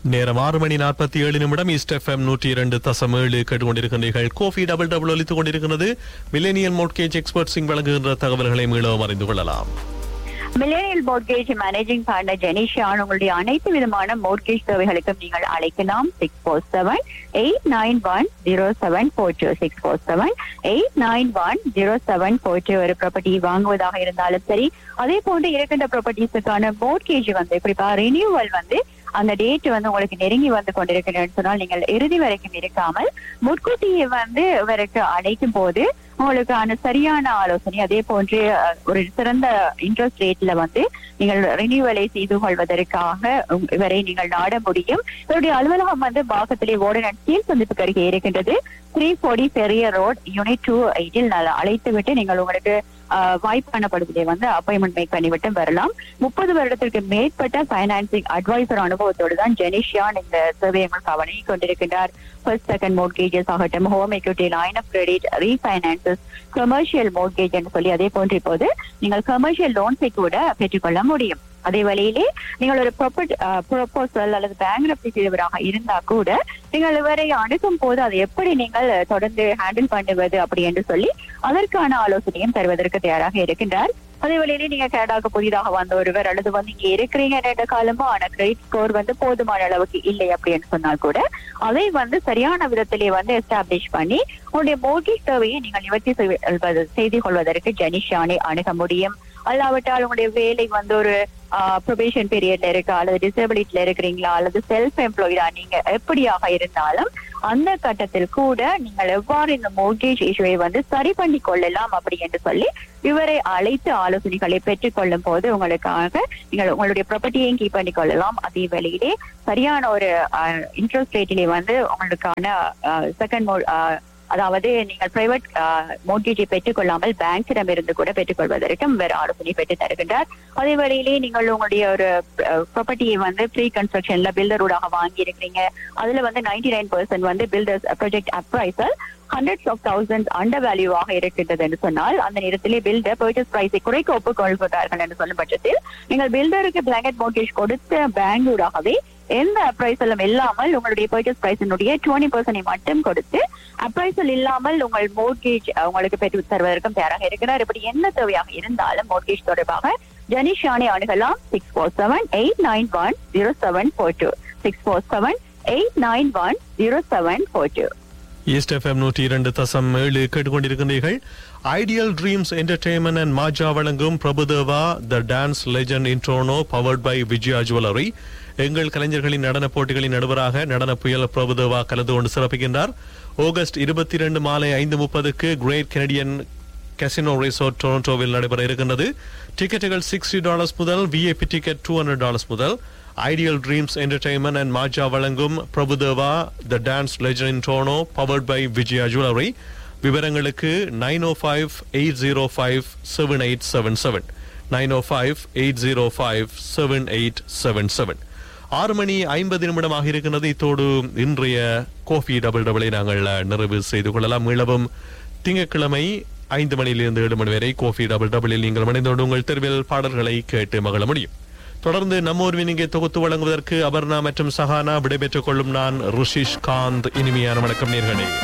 நேரம் ஆறு மணி நாற்பத்தி ஏழு நிமிடம் ஈஸ்ட் எஃப்எம் நூற்றி இரண்டு தசம் ஏழு கேட்டுக்கொண்டிருக்கின்றீர்கள் கோஃபி டபுள் டபுள் ஒலித்துக் கொண்டிருக்கிறது மில்லேனியல் மோட்கேஜ் எக்ஸ்பர்ட்ஸிங் வழங்குகின்ற தகவல்களை மீளவும் அறிந்து கொள்ளலாம் millennial mortgage managing partner Jenishan உங்களுடைய அனைத்து விதமான மோர்கேஜ் தேவைகளுக்கும் நீங்கள் அழைக்கலாம் six four seven eight nine one zero seven four two six four seven eight nine one zero seven four two ஒரு ப்ராப்பர்ட்டி வாங்குவதாக இருந்தாலும் சரி அதே போன்று இருக்கின்ற ப்ராப்பர்ட்டிஸுக்கான மோர்கேஜ் வந்து குறிப்பா ரினியூவல் வந்து அந்த டேட் வந்து உங்களுக்கு நெருங்கி வந்து கொண்டிருக்கிறேன்னு சொன்னால் நீங்கள் இறுதி வரைக்கும் இருக்காமல் முன்கூட்டியே வந்து இவருக்கு அழைக்கும் போது உங்களுக்கான சரியான ஆலோசனை அதே போன்று அஹ், ஒரு சிறந்த இன்ட்ரெஸ்ட் ரேட்ல வந்து நீங்கள் ரினியூவலை செய்து கொள்வதற்காக உம், இவரை நீங்கள் நாட முடியும் இவருடைய அலுவலகம் வந்து பாகத்திலே ஓடனன் கீழ் சந்திப்புக்கு அருகே இருக்கின்றது த்ரீ ஃபோர்டி பெரிய ரோட் யூனிட் டூ எயிட்டில் அழைத்து விட்டு நீங்கள் உங்களுக்கு ஆஹ், வாய்ப்பானப்படுவதை வந்து அப்பாயின்மெண்ட் மேக் பண்ணிவிட்டு வரலாம் முப்பது வருடத்திற்கு மேற்பட்ட ஃபைனான்சிங் அட்வைசர் அனுபவத்தோடு தான் ஜெனிஷியான் இந்த சேவையை கவனியை கொண்டிருக்கின்றார் ஃபர்ஸ்ட் செகண்ட் மோட்கேஜஸ் ஆகட்டும் home equity line of credit refinances commercial mortgage என்று சொல்லி அதே போன்று இப்போது நீங்கள் கமர்ஷியல் லோன்ஸை கூட பெற்றுக்கொள்ள முடியும் அதே வழியிலே நீங்கள் ஒரு ப்ரொபோசல் அல்லது பேங்க் செய்தவராக இருந்தா கூட நீங்கள் இவரை அணுகும் போது அதை எப்படி நீங்கள் தொடர்ந்து ஹேண்டில் பண்ணுவது அப்படி என்று சொல்லி அதற்கான ஆலோசனையும் தருவதற்கு தயாராக இருக்கின்றார் அதே வழியிலே நீங்க கனடாவுக்கு புதிதாக வந்த ஒருவர் அல்லது வந்து இங்க இருக்கிறீங்க ரெண்டு காலமா ஆன கிரெடிட் ஸ்கோர் வந்து போதுமான அளவுக்கு இல்லை அப்படின்னு சொன்னால் கூட அதை வந்து சரியான விதத்திலே வந்து எஸ்டாப்ளிஷ் பண்ணி உங்களுடைய மோர்கேஜ் தேவையை நீங்கள் நிவர்த்தி செய்வது- செய்து கொள்வதற்கு ஜெனிஷானை அணுக முடியும் அல்லாவிட்டால் உங்களுடைய வேலை வந்து ஒரு ப்ரொபேஷன் பீரியட்ல இருக்கா அல்லது டிசபிலிட்டில இருக்கிறீங்களா அல்லது செல்ஃப் எம்ப்ளாய்டா நீங்க எப்படியாக இருந்தாலும் அந்த கட்டத்தில் கூட நீங்கள் எவ்வாறு இந்த மோர்கேஜ் இஷ்யூவை வந்து சரி பண்ணி கொள்ளலாம் அப்படி என்று சொல்லி இவரை அழைத்து ஆலோசனைகளை பெற்றுக் கொள்ளும் போது உங்களுக்காக நீங்கள் உங்களுடைய ப்ராப்பர்ட்டியையும் கீப் பண்ணி கொள்ளலாம் அதே வேளையிலே சரியான ஒரு இன்ட்ரெஸ்ட் ரேட்டிலே வந்து உங்களுக்கான செகண்ட் மோட் அதாவது நீங்கள் பிரைவேட் மோட்கேஜை பெற்றுக்கொள்ளாமல் பேங்கிடம் இருந்து கூட பெற்றுக்கொள்வதற்கு வேறு ஆலோசனை பெற்று தருகின்றார் அதே வேளையிலே நீங்கள் உங்களுடைய ஒரு ப்ராப்பர்ட்டியை வந்து ப்ரீ கன்ஸ்ட்ரக்ஷன்ல பில்டரோடாக வாங்கி இருக்கிறீங்க அதுல வந்து நைன்டி நைன் பர்சன்ட் வந்து builders project appraisal hundreds of thousand under வேல்யூவாக இருக்கின்றது என்று சொன்னால் அந்த நேரத்திலே பில்டர் பர்ச்சேஸ் பிரைஸை குறைக்க ஒப்புக்கொள்கிறார்கள் என்று சொல்லும் பட்சத்தில் நீங்கள் பில்டருக்கு பிளாங்கெட் மோர்கேஜ் கொடுத்த பேங்கூடாகவே எந்த அப்ரைசலும் இல்லாமல் உங்களுடைய பர்ச்சேஸ் பிரைஸினுடைய டுவெண்ட்டி பர்சன்ட் மட்டும் கொடுத்து அப்ரைசல் இல்லாமல் உங்கள் மோர்கேஜ் உங்களுக்கு பெற்று தருவதற்கும் தயாராக இருக்கிறார் இப்படி என்ன தேவையாக இருந்தாலும் மோர்கேஜ் தொடர்பாக ஜனிஷானை அணுகலாம் six four seven eight nine one zero seven four two six four seven eight nine one zero seven four two East FM நூற்றி இரண்டு தசம் ஏழு கேட்டுக்கொண்டிருக்கின்றீர்கள் ideal dreams entertainment and Maja வழங்கும் Prabhudeva the dance legend in Toronto powered by Vijaya jewellery எங்கள் கலைஞர்களின் நடன போட்டிகளின் நடுவராக நடன புயல் பிரபுதேவா கலந்து கொண்டு சிறப்பிக்கின்றார் ஆகஸ்ட் இருபத்தி இரண்டு மாலை ஐந்து முப்பதுக்கு கிரேட் கெனடியன் கசினோ ரிசோர்ட் டொரண்டோவில் நடைபெற இருக்கின்றது டிக்கெட்டுகள் சிக்ஸ்டி டாலர்ஸ் முதல் VIP ticket two hundred dollars முதல் ideal dreams entertainment and Maja வழங்கும் Prabhudeva the dance legend in Toronto powered by Vijaya jewellery விவரங்களுக்கு nine O five eight zero five seven eight seven seven nine O five eight zero five seven eight seven seven ஆறு மணி ஐம்பது நிமிடமாக இருக்கிறது இத்தோடு இன்றைய Kofi double டபுளை நாங்கள் நிறைவு செய்து கொள்ளலாம் மீளவும் திங்கட்கிழமை ஐந்து மணியிலிருந்து ஏழு மணி வரை கோஃபி டபுள் டபுளில் நீங்கள் இணைந்தோடு உங்கள் தெருவில் பாடல்களை கேட்டு மகிழ முடியும் தொடர்ந்து நம்மூர் வினிங்கை தொகுத்து வழங்குவதற்கு அபர்ணா மற்றும் சஹானா விடைபெற்றுக் கொள்ளும் நான் ருஷிஷ் காந்த் இனிமையான வணக்கம் நேர்களே